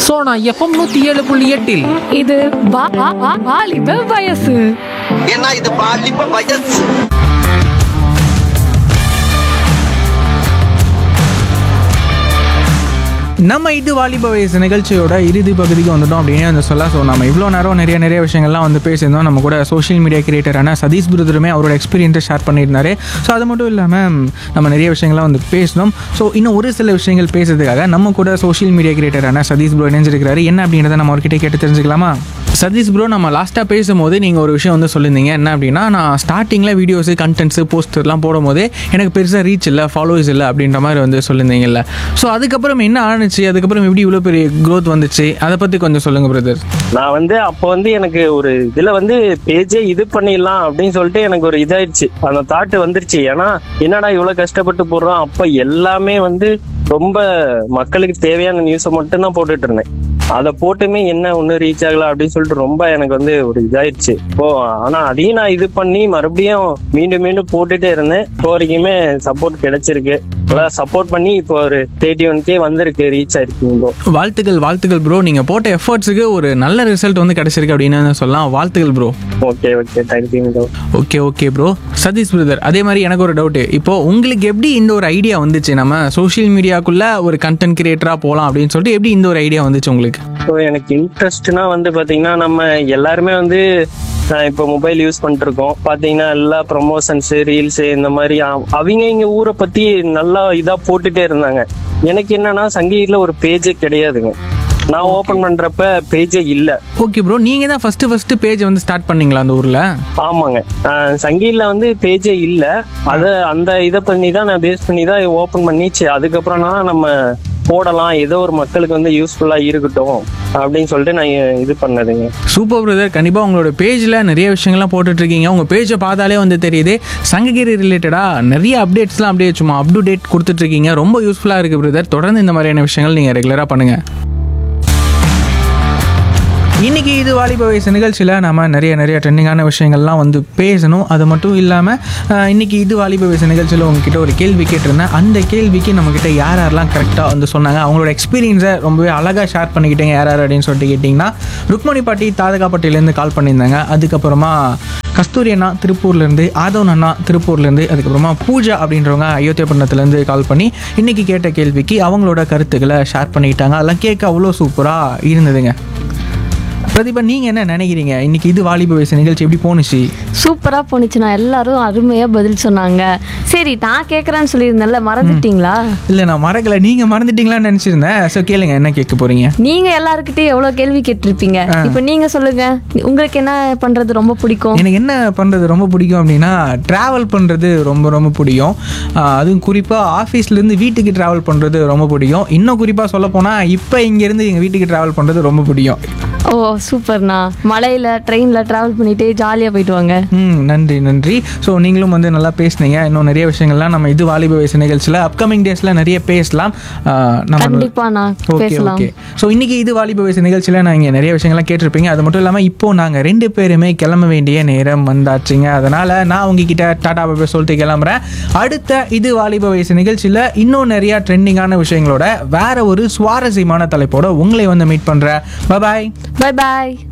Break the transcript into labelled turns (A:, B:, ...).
A: Sona FM நூத்தி ஏழு புள்ளி எட்டில்
B: இது வா- வா- வா- வாலிப வயசு
C: ஏன்னா இது பாலிப்ப வயசு
D: நம்ம இது வாலிப வயசு நிகழ்ச்சியோட இறுதி பகுதிக்கு வந்துட்டோம் அப்படின்னு வந்து சொல்ல ஸோ நம்ம இவ்வளோ நேரம் நிறைய நிறைய விஷயங்கள்லாம் வந்து பேசியிருந்தோம் நம்ம கூட சோஷியல் மீடியா கிரியேட்டரான சதீஷ் பிரதருமே அவரோட எக்ஸ்பீரியன்ஸை ஷேர் பண்ணியிருந்தாரு ஸோ அது மட்டும் இல்லாமல் நம்ம நிறைய விஷயங்கள்லாம் வந்து பேசினோம் ஸோ இன்னும் ஒரு சில விஷயங்கள் பேசுறதுக்காக நம்ம கூட சோஷியல் மீடியா கிரியேட்டரான சதீஷ் ப்ரோ இணைஞ்சிருக்கிறாரு என்ன அப்படின்றத நம்ம அவர்கிட்ட கேட்டு தெரிஞ்சுக்கலாமா சதீஷ் ப்ரோ நம்ம லாஸ்ட்டாக பேசும்போது நீங்கள் ஒரு விஷயம் வந்து சொல்லியிருந்தீங்க என்ன அப்படின்னா நான் ஸ்டார்டிங்கில் வீடியோஸு கண்டென்ட்ஸு போஸ்டர்லாம் போடும்போது எனக்கு பெருசாக ரீச் இல்லை ஃபாலோவர்ஸ் இல்லை அப்படின்ற மாதிரி வந்து சொல்லியிருந்தீங்கல்ல ஸோ அதுக்கப்புறம் என்ன ஆணுச்சு அதுக்கப்புறம் எப்படி இவ்வளோ பெரிய க்ரோத் வந்துச்சு அதை பற்றி கொஞ்சம் சொல்லுங்கள் பிரதர்
E: நான் வந்து அப்போ வந்து எனக்கு ஒரு இதுல வந்து பேஜே இது பண்ணிடலாம் அப்படின்னு சொல்லிட்டு எனக்கு ஒரு இதாயிடுச்சு அந்த தாட் வந்துருச்சு ஏன்னா என்னடா இவ்வளவு கஷ்டப்பட்டு போடுறோம் அப்ப எல்லாமே வந்து ரொம்ப மக்களுக்கு தேவையான நியூஸை மட்டும் தான் போட்டுட்டு இருந்தேன் அதை போட்டுமே என்ன ஒன்னும் ரீச் ஆகல அப்படின்னு சொல்லிட்டு ரொம்ப எனக்கு வந்து ஒரு இதாயிடுச்சு இப்போ ஆனா அதையும் நான் இது பண்ணி மறுபடியும் மீண்டும் மீண்டும் போட்டுட்டே இருந்தேன் இப்போ வரைக்குமே சப்போர்ட் கிடைச்சிருக்கு சப்போர்ட் பண்ணி இப்போ ஒரு தேர்ட்டி ஒன் கே வந்திருக்கு ரீச் ஆயிருக்கு இப்போ
D: வாழ்த்துக்கள் வாழ்த்துக்கள் ப்ரோ நீங்கள் போட்ட எஃபர்ட்ஸுக்கு ஒரு நல்ல ரிசல்ட் வந்து கிடச்சிருக்கு அப்படின்னு சொல்லலாம் வாழ்த்துக்கள் bro
E: okay okay thank you
D: okay okay bro Sathish brother அதே மாதிரி எனக்கு ஒரு டவுட்டு இப்போ உங்களுக்கு எப்படி இந்த ஒரு ஐடியா வந்துச்சு நம்ம சோஷியல் மீடியாக்குள்ள ஒரு கண்டென்ட் கிரியேட்டராக போகலாம் அப்படின்னு சொல்லிட்டு எப்படி இந்த ஒரு ஐடியா வந்துச்சு உங்களுக்கு
E: ஸோ எனக்கு இன்ட்ரெஸ்ட்னா வந்து பாத்தீங்கன்னா நம்ம எல்லாருமே வந்து அஹ், இப்போ மொபைல் யூஸ் பண்ணிட்டு இருக்கோம் பாத்தீங்கன்னா எல்லா ப்ரொமோஷன்ஸ் ரீல்ஸ் இந்த மாதிரி அ- அவங்க இங்க ஊரை பத்தி நல்லா இதா போட்டுட்டே இருந்தாங்க எனக்கு என்னன்னா சங்கீத்ல ஒரு பேஜே கிடையாதுங்க நான் ஓபன் பண்றப்ப பேஜே இல்ல
D: ஓகே ப்ரோ நீங்கள் தான் ஃபஸ்ட்டு ஃபஸ்ட்டு பேஜ் வந்து ஸ்டார்ட் பண்ணீங்களா அந்த ஊரில்
E: ஆமாங்க அஹ், சங்கீத்ல வந்து பேஜே இல்ல அத அந்த இதை பண்ணி தான் நான் பேஸ் பண்ணி தான் ஓபன் பண்ணிச்சு அதுக்கப்புறம் தான் நம்ம போடலாம் ஏதோ ஒரு மக்களுக்கு வந்து யூஸ்ஃபுல்லா இருக்கட்டும் அப்படின்னு சொல்லிட்டு நான் இது பண்ணதுங்க
D: சூப்பர் பிரதர் கண்டிப்பாக உங்களோட பேஜில் நிறைய விஷயங்கள்லாம் போட்டுட்டு இருக்கீங்க உங்கள் பேஜை பார்த்தாலே வந்து தெரியுது சங்ககிரி ரிலேட்டடாக நிறைய அப்டேட்ஸ்லாம் அப்படியே சும்மா அப் டு டேட் கொடுத்துட்ருக்கீங்க ரொம்ப யூஸ்ஃபுல்லாக இருக்குது பிரதர் தொடர்ந்து இந்த மாதிரியான விஷயங்கள் நீங்கள் ரெகுலராக பண்ணுங்கள் இன்னைக்கு இது வாலிப வயசு நிகழ்ச்சியில் நம்ம நிறைய நிறைய ட்ரெண்டிங்கான விஷயங்கள்லாம் வந்து பேசணும் அது மட்டும் இல்லாமல் இன்னைக்கு இது வாலிப வயசு நிகழ்ச்சியில் உங்ககிட்ட ஒரு கேள்வி கேட்டிருந்தேன் அந்த கேள்விக்கு நம்மக்கிட்ட யார் யாரெல்லாம் கரெக்டாக வந்து சொன்னாங்க அவங்களோட எக்ஸ்பீரியன்ஸை ரொம்பவே அழகாக ஷேர் பண்ணிக்கிட்டீங்க யார் யார் அப்படின்னு சொல்லிட்டு கேட்டிங்கன்னா ருக்மணி பாட்டி தாதகாப்பட்டியிலேருந்து கால் பண்ணியிருந்தாங்க அதுக்கப்புறமா கஸ்தூரி அண்ணா திருப்பூர்லேருந்து ஆதவன் அண்ணா திருப்பூர்லேருந்து அதுக்கப்புறமா பூஜா அப்படின்றவங்க அயோத்தியப்பட்டினத்துலேருந்து கால் பண்ணி இன்னைக்கு கேட்ட கேள்விக்கு அவங்களோட கருத்துக்களை ஷேர் பண்ணிக்கிட்டாங்க அதெல்லாம் கேட்க அவ்வளோ சூப்பராக இருந்ததுங்க பிரதீபா நீங்கள் என்ன நினைக்கிறீங்க இன்னைக்கு இது வாலிப வயசு நிகழ்ச்சி எப்படி போணுச்சு
B: சூப்பரா போணுச்சுண்ணா எல்லாரும் அருமையா பதில் சொன்னாங்க சரி நான் கேக்குறேன்னு சொல்லியிருந்தேன்ல மறந்துட்டீங்களா
D: இல்லை நான் மறக்கல நீங்கள் மறந்துட்டீங்களான்னு நினச்சிருந்தேன் ஸோ கேளுங்க என்ன கேட்க போகிறீங்க
B: நீங்க எல்லாருக்கிட்டையும் எவ்வளவு கேள்வி கேட்டிருப்பீங்க இப்போ நீங்க சொல்லுங்க உங்களுக்கு என்ன பண்றது ரொம்ப பிடிக்கும்
D: எனக்கு என்ன பண்ணுறது ரொம்ப பிடிக்கும் அப்படின்னா ட்ராவல் பண்ணுறது ரொம்ப ரொம்ப பிடிக்கும் ஆஹ் அதுவும் குறிப்பாக ஆஃபீஸ்லேருந்து வீட்டுக்கு ட்ராவல் பண்ணுறது ரொம்ப பிடிக்கும் இன்னும் குறிப்பாக சொல்ல போனால் இப்போ இங்கேருந்து எங்கள் வீட்டுக்கு ட்ராவல் பண்ணுறது ரொம்ப பிடிக்கும்
B: ஓ சூப்பர்ண்ணா மலையில ட்ரெயின்ல டிராவல் பண்ணிட்டே ஜாலியா போயிட்டு வாங்க
D: ம் நன்றி நன்றி ஸோ நீங்களும் வந்து நல்லா பேசுனீங்க இன்னும் நிறைய விஷயங்கள்லாம் நம்ம இது வாலிப வயசு நிகழ்ச்சியில் அப்கமிங் டேஸில் நிறைய பேசலாம் ஆஹ் நம்ம
B: கண்டிப்பாண்ணா
D: ஓகே
B: பேசலாம்
D: ஓகே ஸோ இன்னைக்கு இது வாலிப வயசு நிகழ்ச்சியில் நான் இங்கே நிறைய விஷயங்கள்லாம் கேட்டிருப்பீங்க அது மட்டும் இல்லாமல் இப்போ நாங்கள் ரெண்டு பேருமே கிளம்ப வேண்டிய நேரம் வந்தாச்சுங்க அதனால் நான் உங்ககிட்ட டாடா பாபா சொல்லிட்டு கிளம்புறேன் அடுத்த இது வாலிப வயசு நிகழ்ச்சியில் இன்னும் நிறைய ட்ரெண்டிங்கான விஷயங்களோட வேற ஒரு சுவாரஸ்யமான தலைப்போட உங்களை வந்து மீட் பண்ணுறேன் பாய்
B: பை பாய்